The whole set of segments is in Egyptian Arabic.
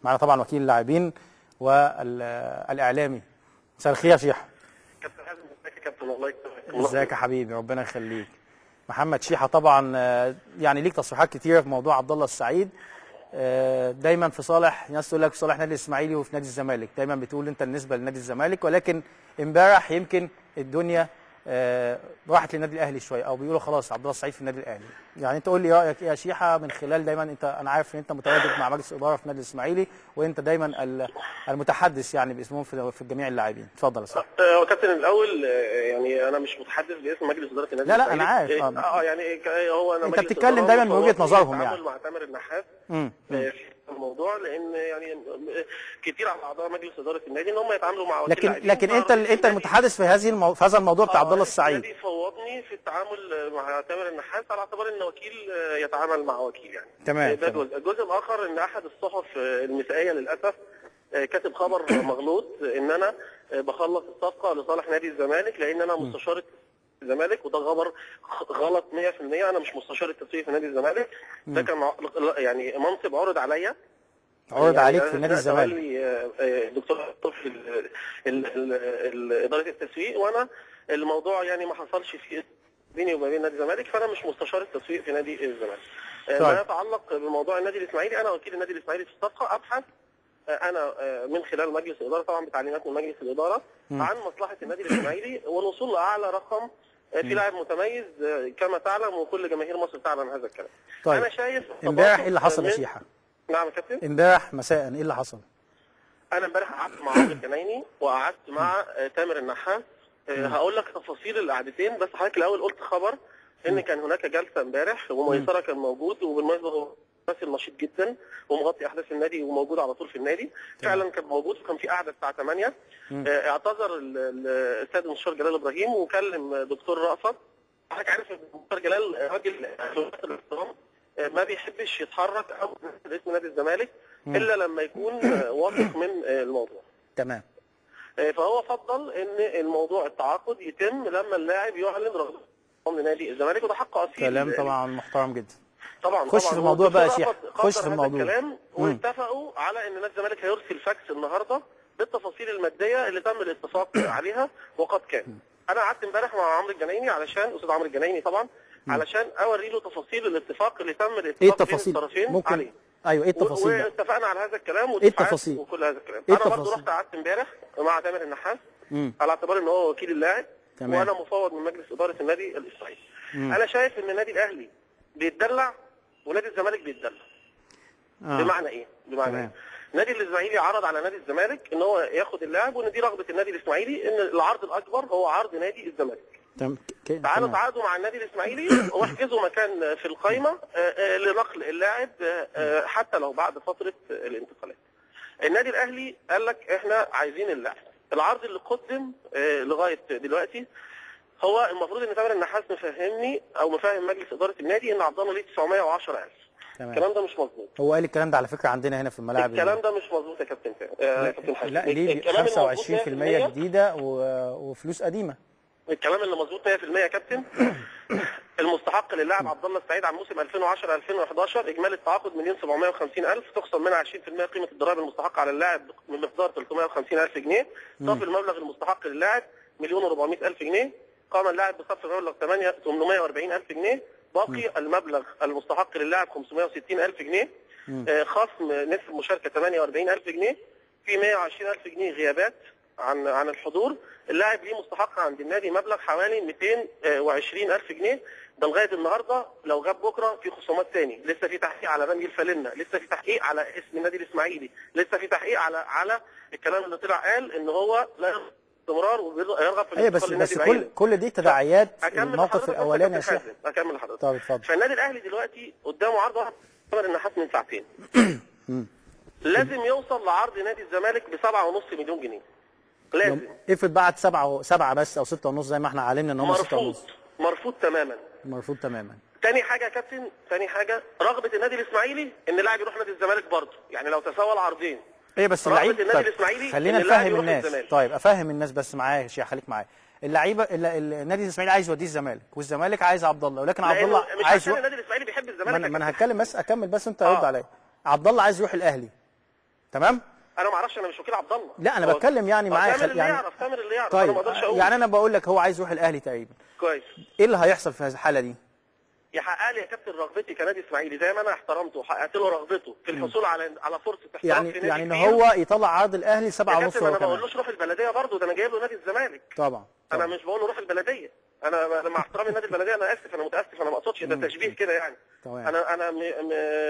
معنا طبعا وكيل اللاعبين والاعلامي مساء الخير يا شيحه كابتن حازم ازيك يا كابتن الله يكرمك ازيك يا حبيبي ربنا يخليك محمد شيحه طبعا آه، يعني ليك تصريحات كتيره في موضوع عبد الله السعيد آه، دايما في صالح ناس تقول لك في صالح نادي الاسماعيلي وفي نادي الزمالك دايما بتقول انت بالنسبه لنادي الزمالك ولكن امبارح يمكن الدنيا آه، راحت للنادي الاهلي شويه او بيقولوا خلاص عبد الله السعيد في النادي الاهلي يعني انت قول لي رايك ايه يا شيحه من خلال دايما انت انا عارف ان انت متواجد مع مجلس الاداره في النادي الاسماعيلي وانت دايما ال- المتحدث يعني باسمهم في في جميع اللاعبين اتفضل يا سيدي آه، هو كابتن الاول آه، يعني انا مش متحدث باسم مجلس اداره النادي لا، لا، أنا الإسماعيلي. عارف. اه آه، يعني ك- هو انا أنت مجلس بتتكلم إدارة دايما من وجهة وفوضني نظرهم التعامل يعني. مع تامر النحاس امم آه، في الموضوع لان يعني آه، كتير على اعضاء مجلس اداره النادي ان هم يتعاملوا مع وكيل لكن لاعبين. لكن انت ال- انت فالنادي- المتحدث في هذه المو... في هذا الموضوع بتاع عبد الله السعيد النادي فوضني في التعامل مع تامر النحاس على اعتبار ان وكيل آه، يتعامل مع وكيل يعني تمام، ده تمام. جزء الجزء الاخر ان احد الصحف آه، المسائيه للاسف آه، كاتب خبر مغلوط ان انا آه، بخلص الصفقه لصالح نادي الزمالك لان انا مستشار الزمالك وده خبر خ- غلط 100% انا مش مستشار التسويق في نادي الزمالك ده كان ع- يعني منصب عرض عليا عرض يعني عليك ده- في نادي ده الزمالك تولي، آه، آه، الدكتور في ال- ال- ال- ال- اداره التسويق وانا الموضوع يعني ما حصلش فيه بيني وما بين نادي الزمالك فانا مش مستشار التسويق في نادي الزمالك. آه، طيب. ما يتعلق بموضوع النادي الاسماعيلي انا وكيل النادي الاسماعيلي في الصفقه ابحث آه، انا آه، من خلال مجلس الاداره طبعا بتعليمات من مجلس الاداره عن مصلحه النادي الاسماعيلي والوصول لاعلى رقم آه، في لاعب متميز آه، كما تعلم وكل جماهير مصر تعلم هذا الكلام. طيب. انا شايف امبارح ايه اللي حصل يا من- شيحه نعم يا كابتن امبارح مساء ايه اللي حصل انا امبارح قعدت مع عمرو الجنايني وقعدت مع آه، تامر النحاس آه، هقول لك تفاصيل القعدتين بس حضرتك الاول قلت خبر ان كان هناك جلسه امبارح وميسره كان موجود وبالمناسبه هو ممثل نشيط جدا ومغطي احداث النادي وموجود على طول في النادي فعلا كان موجود وكان في قعده الساعه 8 آه، اعتذر ال- ال- السيد المستشار جلال ابراهيم وكلم دكتور رأفت حضرتك عارف ان المستشار جلال راجل ذو الاحترام آه، ما بيحبش يتحرك او ينزل اسم نادي الزمالك الا لما يكون آه، واثق من آه، الموضوع تمام آه، فهو فضل ان الموضوع التعاقد يتم لما اللاعب يعلن رغبته لنادي الزمالك وده حق اصيل كلام طبعا محترم جدا طبعا خش طبعا في الموضوع بقى يا والدكتور شيخ. رفض- خش قدر في هذا الموضوع. الكلام مم. واتفقوا على ان نادي الزمالك هيرسل فاكس النهارده بالتفاصيل الماديه اللي تم الاتفاق عليها وقد كان انا قعدت امبارح مع عمرو الجنايني علشان استاذ عمرو الجنايني طبعا علشان اوري له تفاصيل الاتفاق اللي تم الاتفاق ايه بين التفاصيل الطرفين ممكن عليه ايوه ايه التفاصيل بقى؟ واتفقنا على هذا الكلام إيه ودفعات التفاصيل؟ وكل هذا الكلام إيه انا برضه التفاصيل؟ رحت قعدت امبارح مع تامر النحاس مم. على اعتبار ان هو وكيل اللاعب تمام. وانا مفوض من مجلس اداره النادي الاسماعيلي انا شايف ان النادي الاهلي بيتدلع ونادي الزمالك بيتدلع آه. بمعنى ايه بمعنى تمام. ايه نادي الاسماعيلي عرض على نادي الزمالك ان هو ياخد اللاعب وان دي رغبه النادي الاسماعيلي ان العرض الاكبر هو عرض نادي الزمالك تم... ك... تعالوا تمام. تعاقدوا مع النادي الاسماعيلي واحجزوا مكان في القائمه آه، آه، لنقل اللاعب آه، آه، حتى لو بعد فتره الانتقالات. النادي الاهلي قال لك احنا عايزين اللاعب. العرض اللي قدم آه، لغايه دلوقتي هو المفروض ان تامر النحاس مفهمني او مفهم مجلس اداره النادي ان عبد الله ليه 910000 تمام. الكلام ده مش مظبوط هو قال الكلام ده على فكره عندنا هنا في الملاعب الكلام ده مش مظبوط يا كابتن فهمي. آه، يا كابتن حازم. لا ليه الكلام المظبوط 25% 100% جديده و... وفلوس قديمه الكلام اللي مظبوط 100% يا كابتن المستحق للاعب عبد الله السعيد عن موسم 2010 2011 اجمالي التعاقد مليون 750 الف تخصم منها 20% قيمه الضرائب المستحقه على اللاعب من مقدار 350 الف جنيه صافي المبلغ المستحق للاعب مليون و400 الف جنيه قام اللاعب بصرف مبلغ 8 840 الف جنيه باقي المبلغ المستحق للاعب 560 الف جنيه آه، خصم نسبه مشاركه 48 الف جنيه في 120 الف جنيه غيابات عن عن الحضور اللاعب ليه مستحق عند النادي مبلغ حوالي 220 الف جنيه ده لغايه النهارده لو جاب بكره في خصومات تاني لسه في تحقيق على بنج الفالنه لسه في تحقيق على اسم النادي الاسماعيلي لسه في تحقيق على على الكلام اللي طلع قال ان هو لا يرغب في استمرار ويرغب في ايوه بس الانتقال بس للنادي كل بعيدا. كل دي تداعيات أكمل الموقف لحضرتك الاولاني يا كابتن شيخ حازم. اكمل لحضرتك طب اتفضل فالنادي الاهلي دلوقتي قدامه عرض واحد تامر النحاس من ساعتين لازم يوصل لعرض نادي الزمالك ب 7.5 مليون جنيه لازم افرض بعد سبعة سبعة بس او ستة ونص زي ما احنا علمنا ان هم ستة مرفوض ونص مرفوض تماما مرفوض تماما تاني حاجه يا كابتن تاني حاجه رغبه النادي الاسماعيلي ان اللاعب يروح نادي الزمالك برضه يعني لو تساوى العرضين ايه بس رغبة اللعيب النادي طيب الإسماعيلي خلينا إن اللاعب نفهم يروح الناس الزمالك. طيب افهم الناس بس معايا يا شيخ خليك معايا اللعيبه ال- ال- النادي الاسماعيلي عايز يوديه الزمالك والزمالك عايز عبد الله ولكن عبد لانه الله مش عايز عشان يروح النادي الاسماعيلي بيحب الزمالك ما انا يا ما انا كابتن. هتكلم بس اكمل بس انت آه. رد عليا عبد الله عايز يروح الاهلي تمام انا ما اعرفش انا مش وكيل عبد الله لا انا هو- بتكلم يعني هو معايا تامر خل- اللي يعني يعرف تامر اللي يعرف انا طيب ما اقدرش اقول يعني انا بقول لك هو عايز يروح الاهلي تقريبا كويس ايه اللي هيحصل في هذه الحاله دي يحقق لي يا كابتن رغبتي كنادي اسماعيلي زي ما انا احترمته وحققت له رغبته في الحصول على على فرصه احتراف يعني في نادي يعني ان كبير. هو يطلع عرض الاهلي يا سبعة ونص كابتن هو انا ما كمان بقولوش روح البلديه برضه ده انا جايب له نادي الزمالك طبعا انا طبعا مش بقول له روح البلديه انا أنا مع احترامي لنادي البلديه انا اسف انا متاسف انا ما اقصدش ده تشبيه كده يعني تمام. انا انا م... م...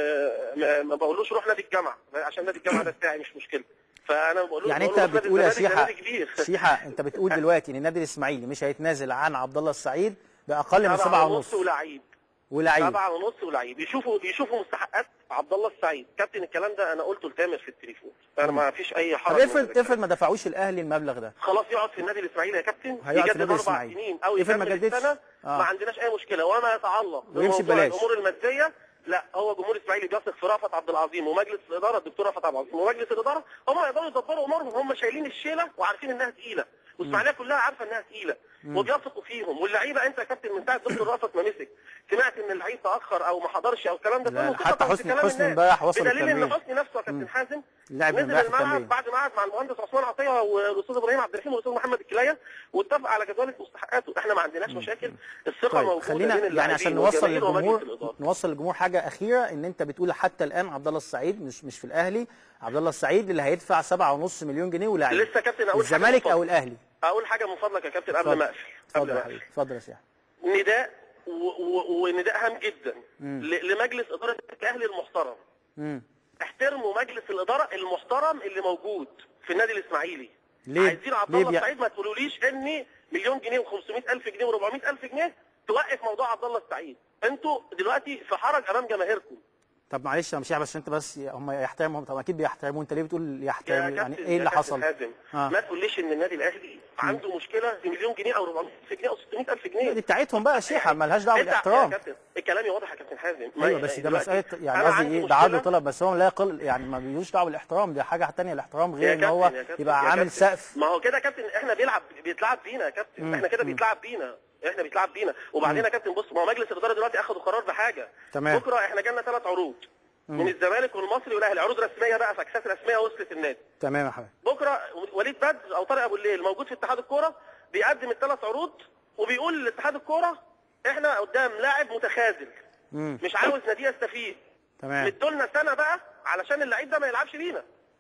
م... ما بقولوش روح نادي الجامعه عشان نادي الجامعه ده بتاعي مش مشكله فانا ما بقولوش يعني بقول انت له روح نادي بتقول يا الزمالك، ده شيحه نادي كبير شيحه انت بتقول دلوقتي ان النادي الاسماعيلي مش هيتنازل عن عبد الله السعيد باقل من سبعة سبعة ونص ونص ولعيب ولعيب سبعة ونص ولعيب يشوفوا يشوفوا مستحقات عبد الله السعيد كابتن الكلام ده انا قلته لتامر في التليفون انا ما فيش اي طب حرج من افرض كده. افرض ما دفعوش الاهلي المبلغ ده خلاص يقعد في النادي الاسماعيلي يا كابتن هيقعد في يجدد النادي اربع الإسماعيلي. سنين او افرض ما يكمل جددش؟ السنه آه. ما عندناش اي مشكله وما يتعلق ويمشي بموضوع ببلاش. الامور الماديه لا هو جمهور الاسماعيلي بيثق في رأفت عبد العظيم ومجلس الاداره الدكتور رأفت عبد العظيم ومجلس الاداره هم يقدروا يدبروا امورهم هم شايلين الشيله وعارفين انها تقيله والاسماعيليه كلها عارفه انها تقيله وبيثقوا فيهم واللعيبه انت يا كابتن من ساعه دكتور رأفت ما مسك سمعت ان اللعيب تاخر او ما حضرش او الكلام ده لا، كله حتى ثقة في حسني- كلام حسني الناس. امبارح وصل بدليل ان التمرين. حسني نفسه يا كابتن حازم لعب نزل امبارح الملعب التمرين. بعد ما قعد مع المهندس عثمان عطيه والاستاذ ابراهيم عبد الرحيم والاستاذ محمد الكلايه واتفق على جدوله مستحقاته احنا ما عندناش مشاكل الثقه طيب موجوده خلينا بين يعني عشان اللاعبين نوصل والجماهير ومجلس للجمهور الإدارة. نوصل للجمهور حاجه اخيره ان انت بتقول حتى الان عبد الله السعيد مش مش في الاهلي عبد الله السعيد اللي هيدفع سبعة ونص مليون جنيه ولاعيب لسه كابتن اقول حاجة الزمالك من او فضلك. الاهلي اقول حاجه من فضلك يا كابتن قبل اتفضل. ما اقفل قبل اتفضل ما يا حبيبي اقفل اتفضل يا سياح نداء و- و- ونداء هام جدا ل- لمجلس اداره الاهلي المحترم امم احترموا مجلس الاداره المحترم اللي موجود في النادي الاسماعيلي ليه؟ عايزين عبد ليه الله بيع- السعيد ما تقولوليش ان مليون جنيه و500 الف جنيه و400 الف جنيه توقف موضوع عبد الله السعيد انتوا دلوقتي في حرج امام جماهيركم طب معلش يا مشيح بس انت بس هم يحترموا طب اكيد بيحترموا انت ليه بتقول يا يحترموا يعني كابتن- ايه اللي يا كابتن حصل؟ حازم آه. ما تقوليش ان النادي الاهلي عنده مشكله في مليون جنيه او 400 الف جنيه او 600 الف جنيه دي بتاعتهم بقى يا شيحه مالهاش دعوه انت- بالاحترام يا كابتن الكلام واضح يا كابتن حازم ما- ايوه بس ده دلوقتي مساله يعني أنا قصدي عندي ايه ده عرض مشكلة وطلب بس هو لا يقل يعني ما بيلوش دعوه بالاحترام دي حاجه ثانيه الاحترام غير يا ان هو كابتن- يا كابتن- يبقى يا عامل كابتن. سقف ما هو كده يا كابتن احنا بيلعب بيتلعب بينا يا كابتن احنا كده بيتلعب بينا احنا بيتلعب بينا وبعدين يا كابتن بص ما هو مجلس الاداره دلوقتي اخدوا قرار بحاجه تمام. بكره احنا جالنا ثلاث عروض من الزمالك والمصري والاهلي عروض رسميه بقى فاكسات رسميه وصلت النادي تمام يا حبيبي بكره وليد بدر او طارق ابو الليل موجود في اتحاد الكوره بيقدم الثلاث عروض وبيقول لاتحاد الكوره احنا قدام لاعب متخاذل امم مش عاوز نادي يستفيد تمام مدولنا سنه بقى علشان اللعيب ده ما يلعبش بينا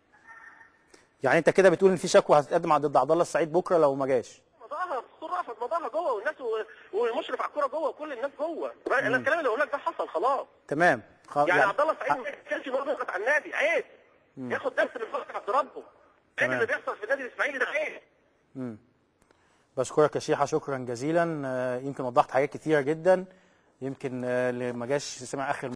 يعني انت كده بتقول ان في شكوى هتتقدم ضد عبد الله السعيد بكره لو ما جاش مضاها الدكتور رأفت مضاها جوه والناس و- والمشرف على الكوره جوه وكل الناس جوه انا الكلام اللي بقول لك ده حصل خلاص تمام خلاص يعني, عبد الله السعيد ما يتكلمش ان هو بيضغط على النادي عيب ياخد درس من ضغط عبد ربه عيب تمام. اللي بيحصل في النادي الاسماعيلي ده عيب بشكرك يا شيحه شكرا جزيلا آه، يمكن وضحت حاجات كتيره جدا يمكن آه، اللي ما جاش سمع اخر